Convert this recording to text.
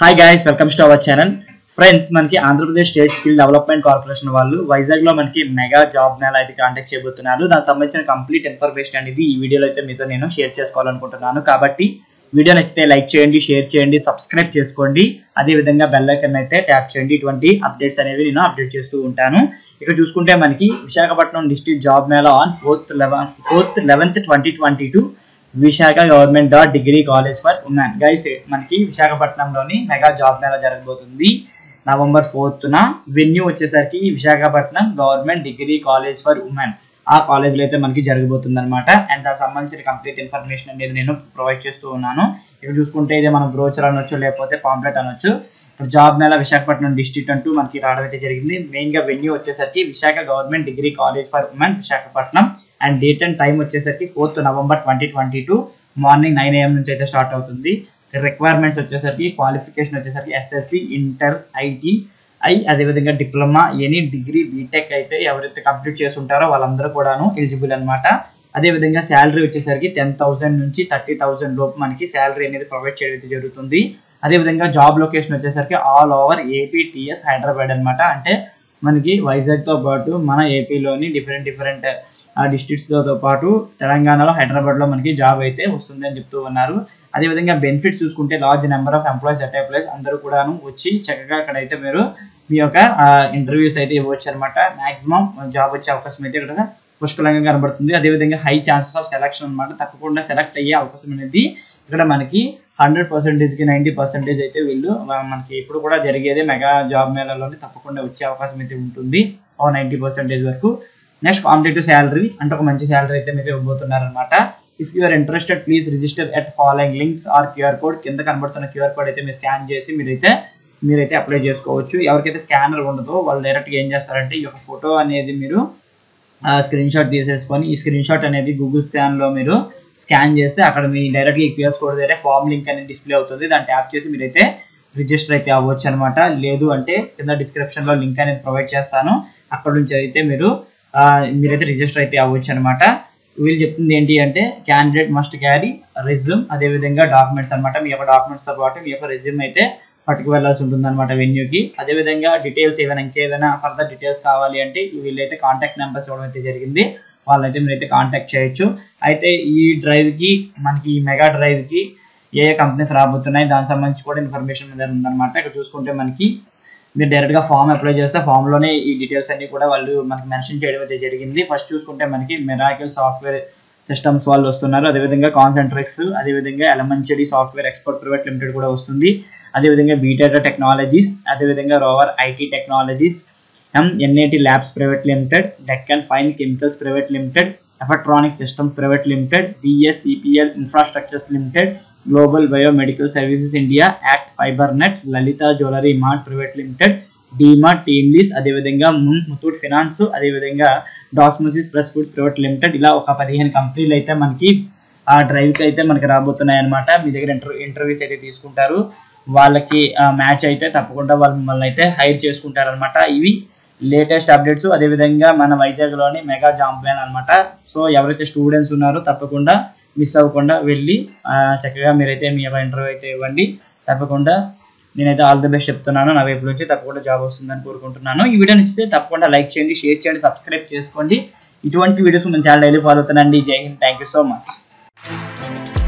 hi guys welcome to our channel friends మనకి Andhra Pradesh state skill development corporation వాళ్ళు వైజాగ్ లో మనకి మెగా జాబ్ మేళ అయితే కాంటాక్ట్ చేయబోతున్నారు దానికి సంబంధించిన కంప్లీట్ ఇన్ఫర్మేషన్ అనేది ఈ వీడియోలో అయితే మీతో నేను షేర్ చేసుకోవాలనుకుంటున్నాను కాబట్టి వీడియో నచ్చితే లైక్ చేయండి షేర్ చేయండి సబ్స్క్రైబ్ చేసుకోండి అదే విధంగా బెల్ ఐకన్ అయితే ట్యాప్ చేయండి ఇటువంటి అప్డేట్స్ అనేవి నేను అప్డేట్ చేస్తూ ఉంటాను ఇక్కడ చూసుకుంటే మనకి Visakhapatnam district job mela on fourth eleven fourth eleventh twenty twenty two Visakha government dot degree college for women guys మనకి విశాఖపట్నంలోని మెగా జాబ్ మేళా జరగబోతుంది నవంబర్ ఫోర్త్న వెన్యూ వచ్చేసరికి Visakhapatnam government degree college for women ఆ కాలేజ్లో అయితే మనకి జరగబోతుంది అనమాట అండ్ దానికి సంబంధించిన కంప్లీట్ ఇన్ఫర్మేషన్ అనేది నేను ప్రొవైడ్ చేస్తూ ఉన్నాను ఇక్కడ చూసుకుంటే ఇదే మనం బ్రోచర్ అనొచ్చు లేకపోతే పాంప్లెట్ అనొచ్చు ఇప్పుడు జాబ్ మేళా విశాఖపట్నం డిస్ట్రిక్ట్ అంటూ మనకి రావడం అయితే జరిగింది మెయిన్గా వెన్యూ వచ్చేసరికి Visakha government degree college for women Visakhapatnam and date and time వచ్చేసరికి fourth November twenty twenty two morning nine AM నుంచి అయితే స్టార్ట్ అవుతుంది రిక్వైర్మెంట్స్ వచ్చేసరికి క్వాలిఫికేషన్ వచ్చేసరికి ఎస్ఎస్సి ఇంటర్ ఐటీ ఐ అదేవిధంగా డిప్లొమా ఎనీ డిగ్రీ బీటెక్ అయితే ఎవరైతే కంప్లీట్ చేసి ఉంటారో వాళ్ళందరూ కూడాను ఎలిజిబుల్ అనమాట అదేవిధంగా శాలరీ వచ్చేసరికి టెన్ థౌసండ్ నుంచి థర్టీ థౌసండ్ లోపు మనకి శాలరీ అనేది ప్రొవైడ్ చేయడం అయితే జరుగుతుంది అదేవిధంగా జాబ్ లొకేషన్ వచ్చేసరికి all over AP TS Hyderabad అనమాట అంటే మనకి వైజాగ్తో పాటు మన ఏపీలోని డిఫరెంట్ డిఫరెంట్ డిస్ట్రిక్ట్స్తో పాటు తెలంగాణలో హైదరాబాద్లో మనకి జాబ్ అయితే వస్తుంది అని చెప్తూ ఉన్నారు అదేవిధంగా బెనిఫిట్స్ చూసుకుంటే large number of employees at employees అందరూ కూడాను వచ్చి చక్కగా అక్కడైతే మీరు మీ యొక్క ఇంటర్వ్యూస్ అయితే ఇవ్వచ్చు అనమాట మాక్సిమం జాబ్ వచ్చే అవకాశం అయితే ఇక్కడ పుష్కలంగా కనబడుతుంది అదేవిధంగా హై ఛాన్సెస్ ఆఫ్ సెలక్షన్ అనమాట తప్పకుండా సెలెక్ట్ అయ్యే అవకాశం అనేది ఇక్కడ మనకి హండ్రెడ్ పర్సెంటేజ్కి నైంటీ పర్సెంటేజ్ అయితే వీళ్ళు మనకి ఇప్పుడు కూడా జరిగేది మెగా జాబ్ మేళాలోనే తప్పకుండా వచ్చే అవకాశం అయితే ఉంటుంది ఓ నైంటీ పర్సెంటేజ్ వరకు నెక్స్ట్ కాంపిటేటివ్ శాలరీ అంటే ఒక మంచి శాలరీ అయితే మీరు ఇవ్వబోతున్నారు అనమాట if you are interested please register at following links or QR code కింద కనబడుతున్న క్యూఆర్ కోడ్ అయితే మీరు స్కాన్ చేసి మీరైతే మీరైతే అప్లై చేసుకోవచ్చు ఎవరికైతే స్కానర్ ఉండదో వాళ్ళు డైరెక్ట్గా ఏం చేస్తారంటే ఈ యొక్క ఫోటో అనేది మీరు స్క్రీన్ షాట్ తీసేసుకొని ఈ స్క్రీన్ షాట్ అనేది గూగుల్ స్కాన్లో మీరు స్కాన్ చేస్తే అక్కడ మీ డైరెక్ట్గా ఈ క్యూఆర్ కోడ్ దగ్గర ఫామ్ లింక్ అనేది డిస్ప్లే అవుతుంది దాన్ని ట్యాప్ చేసి మీరైతే రిజిస్టర్ అయితే అవ్వచ్చు అనమాట లేదు అంటే కింద డిస్క్రిప్షన్లో లింక్ అనేది ప్రొవైడ్ చేస్తాను అక్కడ నుంచి అయితే మీరు మీరైతే రిజిస్టర్ అయితే అవ్వచ్చు అనమాట వీళ్ళు చెప్తుంది ఏంటి అంటే క్యాండిడేట్ మస్ట్ క్యారీ రెజ్యూమ్ అదేవిధంగా డాక్యుమెంట్స్ అనమాట మీ యొక్క డాక్యుమెంట్స్తో పాటు మీ యొక్క రెజ్యూమ్ అయితే పట్టుకు వెళ్ళాల్సి ఉంటుంది అనమాట వెన్యూకి అదేవిధంగా డీటెయిల్స్ ఏమైనా ఇంకేదైనా ఫర్దర్ డీటెయిల్స్ కావాలి అంటే వీళ్ళైతే కాంటాక్ట్ నెంబర్స్ ఇవ్వడం అయితే జరిగింది వాళ్ళైతే మీరైతే కాంటాక్ట్ చేయొచ్చు అయితే ఈ డ్రైవ్కి మనకి ఈ మెగా డ్రైవ్కి ఏ ఏ కంపెనీస్ రాబోతున్నాయి దానికి సంబంధించి కూడా ఇన్ఫర్మేషన్ మీద ఉందన్నమాట ఇక్కడ చూసుకుంటే మనకి మీరు డైరెక్ట్గా ఫామ్ అప్లై చేస్తే ఫామ్లోనే ఈ డీటెయిల్స్ అన్ని కూడా వాళ్ళు మనకి మెన్షన్ చేయడం అయితే జరిగింది ఫస్ట్ చూసుకుంటే మనకి మెరాకిల్ సాఫ్ట్వేర్ సిస్టమ్స్ వాళ్ళు వస్తున్నారు అదేవిధంగా కాన్సెంట్రిక్స్ అదేవిధంగా Yalamanchili software export private limited కూడా వస్తుంది అదేవిధంగా బీటెక్ టెక్నాలజీస్ అదేవిధంగా rover IT technologies M NIT labs private limited Deccan fine chemicals private limited Efftronics systems private limited BSEPL infrastructures limited global biomedical services India ACT fibre net Lalitha jewellery mart private limited DMart TeamLease అదేవిధంగా మున్ Muthoot finance అదేవిధంగా డాస్మోసిస్ fresh foods private limited ఇలా ఒక పదిహేను కంపెనీలు అయితే మనకి ఆ డ్రైవ్కి అయితే మనకి రాబోతున్నాయి అనమాట మీ దగ్గర ఇంటర్ ఇంటర్వ్యూస్ అయితే తీసుకుంటారు వాళ్ళకి మ్యాచ్ అయితే తప్పకుండా వాళ్ళు మిమ్మల్ని అయితే హైర్ చేసుకుంటారు అనమాట ఇవి లేటెస్ట్ అప్డేట్స్ అదేవిధంగా మన వైజాగ్లోని మెగా జాంప్ ప్లాన్ అనమాట సో ఎవరైతే స్టూడెంట్స్ ఉన్నారో తప్పకుండా మిస్ అవ్వకుండా వెళ్ళి చక్కగా మీరైతే మీ యొక్క ఇంటర్వ్యూ అయితే ఇవ్వండి తప్పకుండా నేనైతే ఆల్ ది బెస్ట్ చెప్తున్నాను నా వైపు నుంచి తప్పకుండా జాబ్ వస్తుందని కోరుకుంటున్నాను ఈ వీడియో నచ్చితే తప్పకుండా లైక్ చేయండి షేర్ చేయండి సబ్స్క్రైబ్ చేసుకోండి ఇటువంటి వీడియోస్ మన ఛానల్ డైలీ ఫాలో అవుతానండి Jai Hind thank you so much